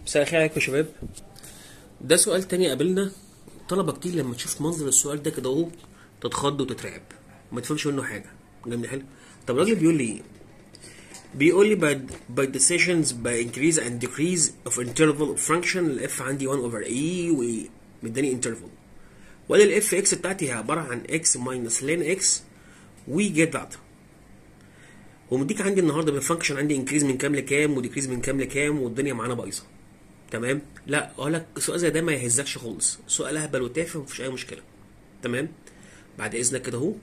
مساء الخير عليكم يا شباب ده سؤال تاني قابلنا طلبة كتير لما تشوف منظر السؤال ده كده اهو تتخض وتترعب ما تفهمش منه حاجة جميل حلو طب الراجل بيقول لي ايه بيقول لي by, by decisions by increase and decrease of interval of function الاف عندي 1 over e ومداني interval ولا الاف اكس بتاعتي هي عبارة عن x minus ln x we get that ومديك عندي النهارده بالفانكشن عندي انكريز من كام لكام وديكريز من كام لكام والدنيا معانا بايظه تمام لا اقول لك سؤال زي ده ما يهزكش خالص سؤال اهبل وتافه مفيش اي مشكله تمام بعد اذنك كده اهو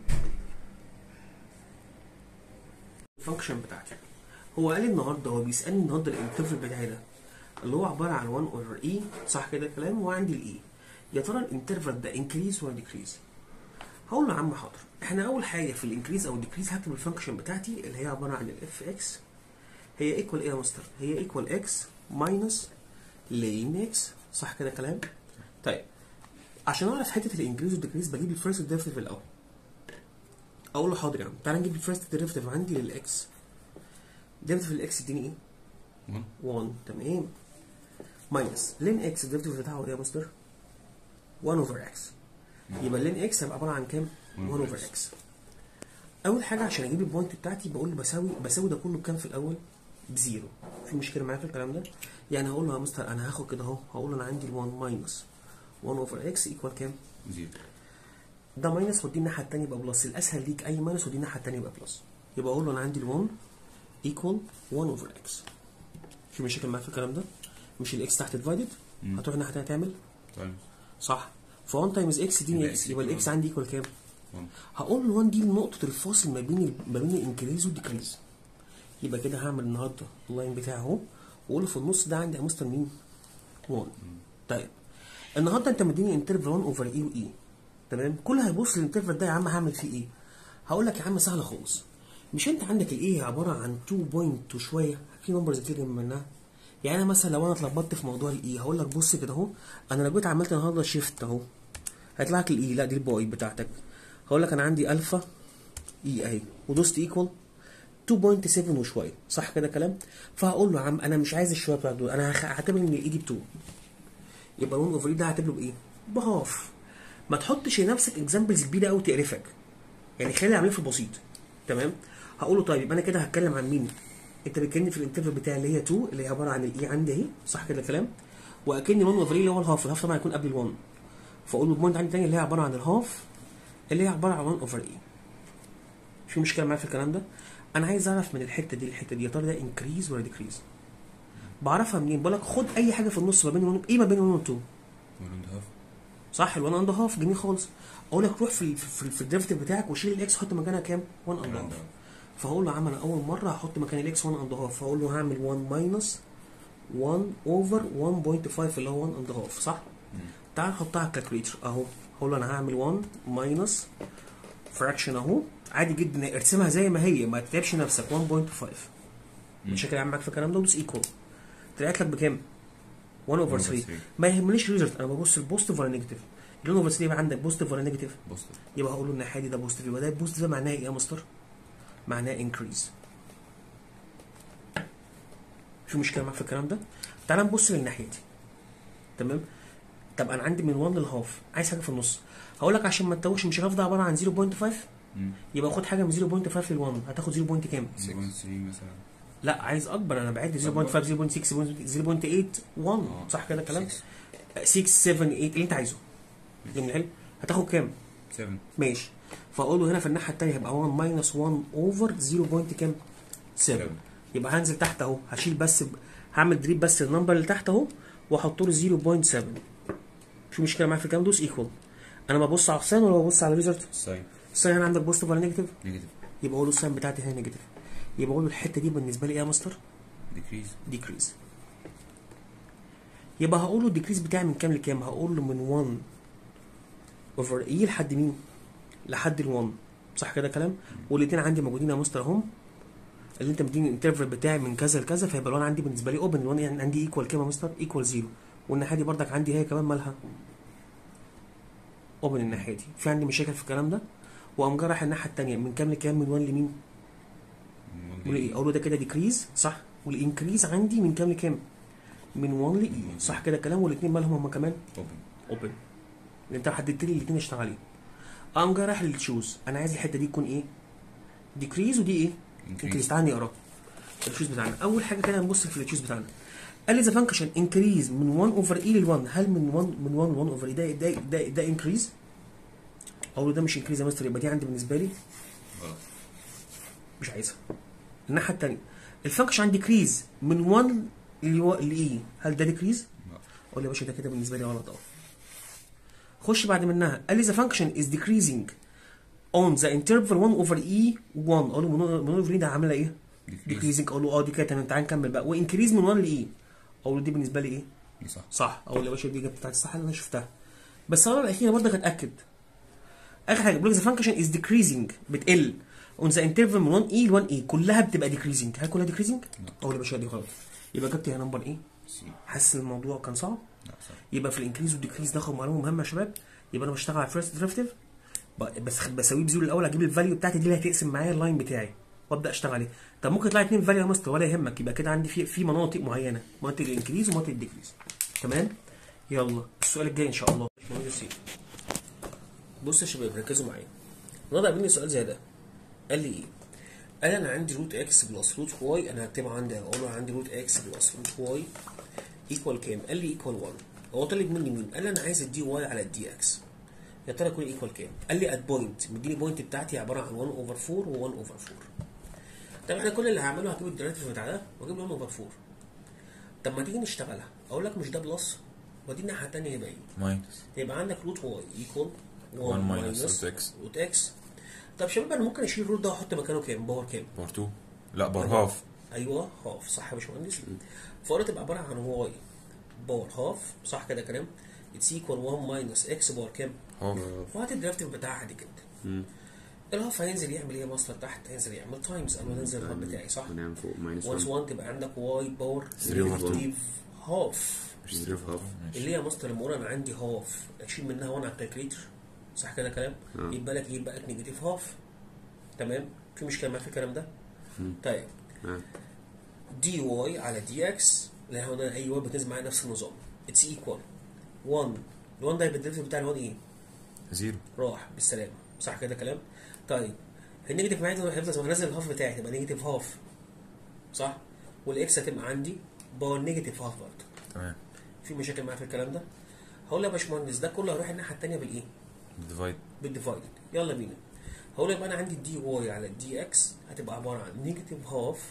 الفانكشن بتاعتي هو قال لي النهارده هو بيسالني النهارده الانترفل بتاعي ده اللي هو عباره عن 1 اوفر اي صح كده الكلام وعندي الاي يا ترى الانترفل ده انكريز ولا ديكريز هقول له يا عم حاضر احنا اول حاجه في الانكريز او الديكريز هكتب الفانكشن بتاعتي اللي هي عباره عن الاف اكس هي ايكوال ايه يا مستر هي ايكوال اكس ماينس لين اكس صح كده كلام طيب عشان اعرف حته الانكريز والديكريز بجيب الفيرست ديريفيتيف الاول اقول له حاضر يا عم تعالى نجيب الفيرست ديريفيتيف عندي للاكس ديريفيتيف الاكس اديني ايه 1 1 تمام ماينس لين اكس الديريفيتيف بتاعه ايه يا مستر 1 اوفر اكس يبقى لين اكس هيبقى عباره عن كام 1 اوفر اكس اول حاجه عشان اجيب البوينت بتاعتي بقول له بساوي بساوي ده كله بكام في الاول بزيرو في مشكله معايا في الكلام ده يعني هقول له يا مستر انا هاخد كده اهو هقول له انا عندي ال1 ماينس 1 اوفر اكس ايكوال كام 0 ده ماينس ودي الناحيه الثانيه يبقى بلس الاسهل ليك اي ماينس ودي الناحيه الثانيه يبقى بلس يبقى اقول له انا عندي ال1 ايكوال 1 اوفر اكس في مشاكل معايا في الكلام ده مش الاكس تحت ديفايدد مم. هتروح الناحيه الثانيه تعمل طيب صح ف 1 تايمز اكس دي يبقى اكس X يبقى equal الاكس عندي ايكوال كام 1 هقول له 1 دي نقطة الفاصل ما بين ال- ما بين الانكريز والديكريز يبقى كده هعمل النهارده اللاين بتاعي اهو واقول له في النص ده عندي يا مستر مين؟ 1 طيب النهارده انت مديني انترفال 1 اوفر اي واي تمام كل هيبص للانترفال ده يا عم هعمل فيه ايه؟ هقول لك يا عم سهله خالص مش انت عندك الايه عباره عن 2 بوينت وشويه في نمبرز كتير منها يعني انا مثلا لو انا اتلخبطت في موضوع الاي هقول لك بص كده اهو انا لو جيت عملت النهارده شيفت اهو هيطلع لك الاي لا دي الباي بتاعتك هقول لك انا عندي الفا اي اهي ودوست ايكوال 2.7 وشويه صح كده كلام فهقول له يا عم انا مش عايز الشويه بتوع دول انا هخ- هعتبر ان الاي دي ب 2 يبقى 1 اوفر ده هعتبره بايه؟ بهاف ما تحطش لنفسك اكزامبلز كبيره قوي تقرفك يعني خلي العمليه في البسيط تمام هقول له طيب يبقى انا كده هتكلم عن مين انت بتكلمني في الانترفال بتاعي اللي هي 2 اللي هي عباره عن الاي عندي اهي صح كده الكلام واكني 1 اوفر اللي هو الهاف الهاف طبعا هيكون قبل ال1 فاقول له البوينت عندي تاني اللي هي عباره عن الهاف اللي هي عباره عن 1 اوفر اي في مشكله معايا في الكلام ده انا عايز اعرف من الحته دي للحته دي يا ترى ده انكريز ولا ديكريز بعرفها منين بقول لك خد اي حاجه في النص ما بين 1 ايه ما بين 1 و 2 1 اند هاف صح ال1 اند هاف جميل خالص اقول لك روح في ال- في, ال- في الديريفيتيف بتاعك وشيل الاكس حط مكانها كام 1 اند هاف فهقول له يا عم انا اول مره هحط مكان الاكس 1 اند هاف فاقول له هعمل 1 ماينس 1 اوفر 1.5 اللي هو 1 اند هاف صح تعال نحطها على الكالكوليتر اهو هقول له انا هعمل 1 ماينس فراكشن اهو عادي جدا ارسمها زي ما هي ما تتعبش نفسك 1.5 مش كده معاك في الكلام ده ودوس ايكوال طلعت لك بكام 1 اوفر 3 ما يهمنيش الريزلت انا ببص البوزيتيف ولا نيجاتيف ال 1 اوفر 3 يبقى عندك بوزيتيف ولا نيجاتيف بوستر يبقى هقول له الناحيه دي ده بوزيتيف يبقى ده البوزيتيف ده معناه ايه يا مستر؟ معناه انكريز في مشكله معاك في الكلام ده؟ تعال نبص للناحيه دي تمام؟ طب انا عندي من 1 للهاف عايز حاجه في النص هقول لك عشان ما تتوهش مش الهاف ده عباره عن 0.5 يبقى خد حاجه من 0.5 لل 1 هتاخد 0. بوينت كام؟ 0.3 مثلا لا عايز اكبر انا بعد 0.5 0.6 0.8 1 صح كده الكلام؟ 6 7 8 اللي انت عايزه جميل حلو هتاخد كام؟ 7 ماشي فاقول له هنا في الناحيه الثانيه هيبقى 1 ماينس 1 اوفر 0 بوينت كام 7 يبقى هنزل تحت اهو هشيل بس ب... هعمل دريب بس النمبر اللي تحت اهو واحط له 0.7 في مشكله معايا في الكلام دوس ايكوال انا ببص على الساين ولا ببص على الريزلت ساين الساين هنا عندك بوزيتيف ولا نيجاتيف نيجاتيف يبقى اقول له الساين بتاعتي هنا نيجاتيف يبقى اقول له الحته دي بالنسبه لي ايه يا مستر ديكريز ديكريز يبقى هقول له الديكريز بتاعي من كام لكام هقول له من 1 اوفر اي لحد مين لحد ال 1 صح كده كلام والاثنين عندي موجودين يا مستر اهم اللي انت مديني الانترفال بتاعي من كذا لكذا فيبقى ال1 عندي بالنسبه لي اوبن ال1 يعني عندي ايكوال كام يا مستر ايكوال زيرو والناحيه دي بردك عندي هي كمان مالها اوبن الناحيه دي في عندي مشاكل في الكلام ده وقام جرح الناحيه الثانيه من كام لكام من 1 لمين من اقول له ايه اقول له ده كده ديكريز صح والانكريز عندي من كام لكام من 1 ل اي صح كده كلام والاثنين مالهم هما كمان اوبن اوبن انت حددت لي الاثنين اشتغل عليه قام جاي رايح للتشوز انا عايز الحته دي تكون ايه ديكريز ودي ايه انكريز تعالى نقرا التشوز بتاعنا اول حاجه كده نبص في التشوز بتاعنا قال لي ذا فانكشن انكريز من 1 اوفر اي لل 1 هل من 1 من 1 ل 1 اوفر اي ده ده ده, ده انكريز او ده مش انكريز يا مستر يبقى دي عندي بالنسبه لي غلط مش عايزها الناحيه الثانيه الفانكشن عندي ديكريز من 1 لاي هل ده ديكريز لا اقول له يا باشا ده كده بالنسبه لي غلط اهو خش بعد منها قال لي the function is decreasing on the interval 1 over e 1 اقول له من 1 over e ده عامله ايه؟ ديكريز decreasing اقول له اه دي كده تمام تعالى نكمل بقى وانكريز من 1 ل e اقول له دي بالنسبه لي ايه؟ دي صح صح اقول له يا باشا دي اجابه بتاعتي الصح اللي انا شفتها بس انا الاخيره برضه اتاكد اخر حاجه بيقول لك the function is decreasing بتقل on the interval من 1 e ل 1 e كلها بتبقى decreasing هل كلها decreasing؟ اقول له يا باشا دي غلط يبقى اجابتي هي نمبر ايه؟ سي حاسس الموضوع كان صعب؟ لا صح يبقى في الانكريز والديكريز ده معلومه مهمه يا شباب يبقى انا بشتغل على الفيرست ديريفيتيف بس بساويه بزيرو الاول اجيب الفاليو بتاعتي دي اللي هتقسم معايا اللاين بتاعي وابدا اشتغل عليه طب ممكن يطلع اتنين فاليو يا مستر ولا يهمك يبقى كده عندي في في مناطق معينه مناطق الانكريز ومناطق الديكريز تمام يلا السؤال الجاي ان شاء الله باشمهندس سيدي. بص يا شباب ركزوا معايا النهارده قابلني سؤال زي ده قال لي ايه؟ قال انا عندي روت اكس بلس روت واي انا هكتبها عندي اقول له عندي روت اكس بلس روت واي ايكوال كام؟ قال لي ايكوال 1 هو طالب مني مين؟ قال لي انا عايز الدي واي على الدي اكس يا ترى يكون ايكوال كام؟ قال لي ات بوينت مديني بوينت بتاعتي عباره عن 1 اوفر 4 و1 اوفر 4 طب احنا كل اللي هعمله هجيب الديريفيتيف بتاع ده واجيب 1 اوفر 4 طب ما تيجي نشتغلها اقول لك مش ده بلس ودي الناحيه الثانيه يبقى ايه؟ ماينس يبقى عندك روت واي ايكوال 1 minus root x. روت اكس طب شباب انا ممكن اشيل الروت ده واحط مكانه كام؟ باور كام؟ بار 2 لا بار هاف ايوه هاف صح يا باشمهندس فورة تبقى عباره عن واي باور هاف صح كده كلام اتس ايكوال 1 ماينس اكس باور كام؟ هاف وهات الديريفيتيف بتاعها دي كده الهاف هينزل يعمل ايه مصدر تحت هينزل يعمل تايمز انا هنزل الهاف بتاعي صح ونعمل فوق ماينس وانس 1 1 تبقى عندك واي باور 3 over two. نيجاتيف هاف مش 3 هاف اللي هي مصدر لما اقول انا عندي هاف اشيل منها 1 على الكالكليتر صح كده كلام آه. يبقى لك يبقى لك نيجاتيف هاف تمام في مشكله معاك في الكلام ده طيب آه. دي واي على دي اكس اللي هو انا اي واي بتنزل معايا نفس النظام اتس ايكوال 1 ال1 ده يبقى الديريفيتيف بتاع ال1 ايه؟ زيرو راح بالسلامه صح كده كلام؟ طيب النيجاتيف معايا ده هيفضل زي ما نازل الهاف بتاعي تبقى نيجاتيف هاف صح؟ والاكس هتبقى عندي باور نيجاتيف هاف برضه تمام في مشاكل معايا في الكلام ده؟ هقول له يا باشمهندس ده كله هيروح الناحيه الثانيه بالايه؟ ديفايد بالديفايد يلا بينا هقول لك بقى انا عندي دي واي على دي اكس هتبقى عباره عن نيجاتيف هاف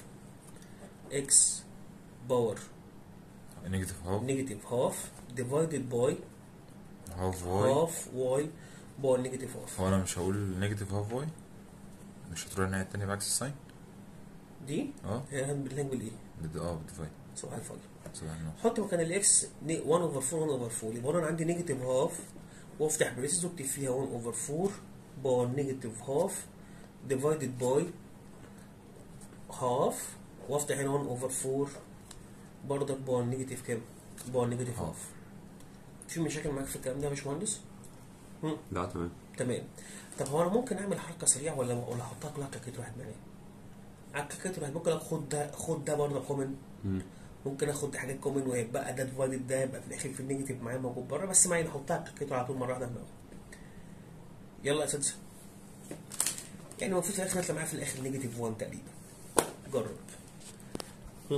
اكس باور نيجاتيف هاف نيجاتيف هاف ديفايدد باي هاف واي هاف واي باور نيجاتيف هاف هو انا مش هقول نيجاتيف هاف واي مش هتروح الناحية التانية بعكس الساين دي اه هي هنبلانج بالايه؟ بد- اه بالديفايد صباح الفل سبحان الله حط مكان الاكس 1 اوفر 4 1 اوفر 4 يبقى انا عندي نيجاتيف هاف وافتح بريسز واكتب فيها 1 اوفر 4 باور نيجاتيف هاف ديفايدد باي هاف وافتح هنا 1 اوفر 4 برضك باور نيجاتيف كام؟ باور نيجاتيف هاف في مشاكل معاك في الكلام ده يا باشمهندس؟ لا تمام تمام طب هو انا ممكن اعمل حركه سريعه ولا ولا احطها كلها كاكيت واحد منين؟ على الكاكيت واحد ممكن اخد ده خد ده برضه كومن مم. ممكن اخد حاجات كومن ويبقى ده ديفايدد ده يبقى في الاخر في النيجاتيف معايا موجود بره بس ما نحطها على الكاكيت على طول مره واحده دماغه يلا يا اساتذه يعني المفروض في الاخر يطلع معايا في الاخر نيجاتيف 1 تقريبا جرب هم.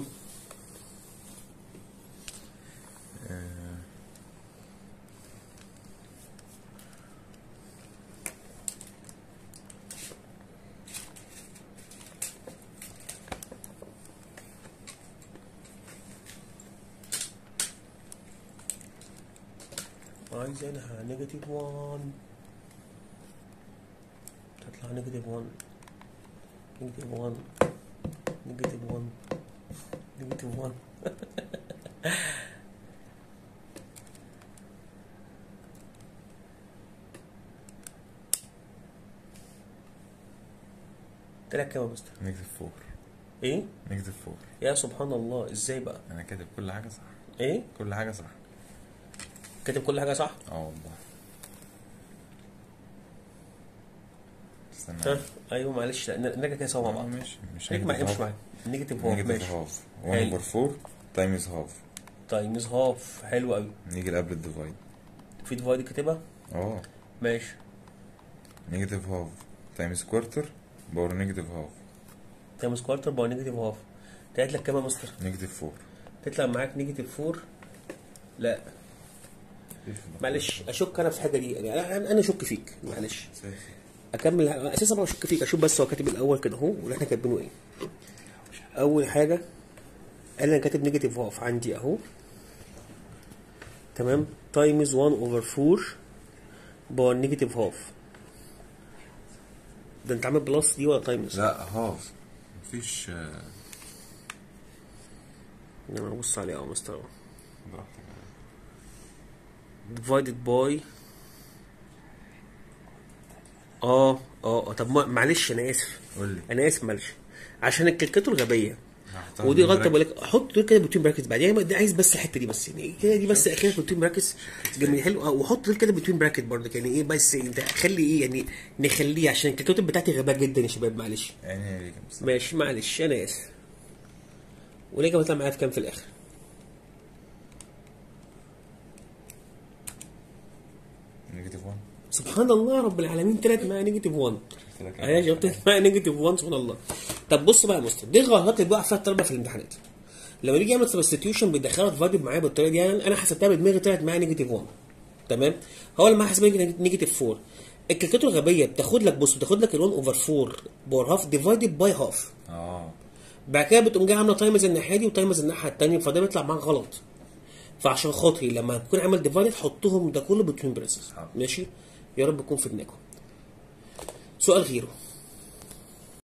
آه، عايزينها نيجاتيف 1 تطلع نيجاتيف 1 نيجاتيف 1 نيجاتيف 1 نيجاتيف 1 طلع كام يا مستر؟ نيجاتيف 4 ايه؟ نيجاتيف 4 يا سبحان الله ازاي بقى؟ انا كاتب كل حاجة صح ايه؟ كل حاجة صح كاتب كل حاجه صح؟ اه والله استنى ها؟ ايوه معلش لا، نرجع كده سوا مع آه، بعض ماشي مش خليك معايا مش هاف. معايا نيجاتيف هاف نيجاتيف ماشي هاف 1 حلو. اوفر 4 تايمز هاف تايمز هاف حلو قوي نيجي قبل الديفايد في ديفايد كاتبها اه ماشي نيجاتيف هاف تايمز كوارتر باور نيجاتيف هاف تايمز كوارتر باي نيجاتيف هاف طلعت لك كام يا مستر؟ نيجاتيف 4 تطلع معاك نيجاتيف 4 لا معلش اشك انا في الحاجه دي يعني انا انا اشك فيك معلش اكمل اساسا ما بشك فيك اشوف بس هو كاتب الاول كده اهو واللي احنا كاتبينه ايه اول حاجه قال انا كاتب نيجاتيف هاف عندي اهو تمام تايمز 1 اوفر 4 باور نيجاتيف هاف ده انت عامل بلس دي ولا تايمز؟ لا هاف مفيش آه، انا ببص عليه اهو مستر اهو براحتك divided by اه اه آه، طب ما- معلش انا اسف قول لي انا اسف معلش عشان الكلكات الغبيه هحطها ودي في غلطه المراكز. بالك حط دول كده بتوين براكتس بعد يعني ده عايز بس الحته دي بس يعني كده دي بس اخيرا بتوين براكتس جميل حلو اه وحط دول كده بتوين براكت برضه يعني ايه بس انت خلي ايه يعني نخليه عشان الكلكات بتاعتي غباء جدا يا شباب معلش يعني هي ليك يا مصطفى. ماشي معلش انا اسف والاجابه هتطلع معايا في كام في الاخر نيجاتيف 1 سبحان الله رب العالمين طلعت معايا نيجاتيف 1 قلت لك انا جاوبت معايا نيجاتيف 1 سبحان الله طب بص بقى يا مستر دي الغلطات اللي بيقع فيها الطلبه في الامتحانات لما يجي يعمل سبستيوشن بيدخلها ديفايدد معايا بالطريقه دي انا أنا حسبتها بدماغي طلعت معايا نيجاتيف 1 تمام هو لما حسب نيجاتيف 4 الكالكوليتر الغبيه بتاخد لك بص بتاخد لك ال 1 اوفر 4 باور هاف ديفايدد باي هاف اه بعد كده بتقوم جاي عامله تايمز الناحيه دي وتايمز الناحيه الثانيه فده بيطلع معاك غلط فعشان خاطري لما تكون عامل ديفايدد حطهم ده كله بتوين بريسز حاضر. ماشي يا رب يكون في دماغكم سؤال غيره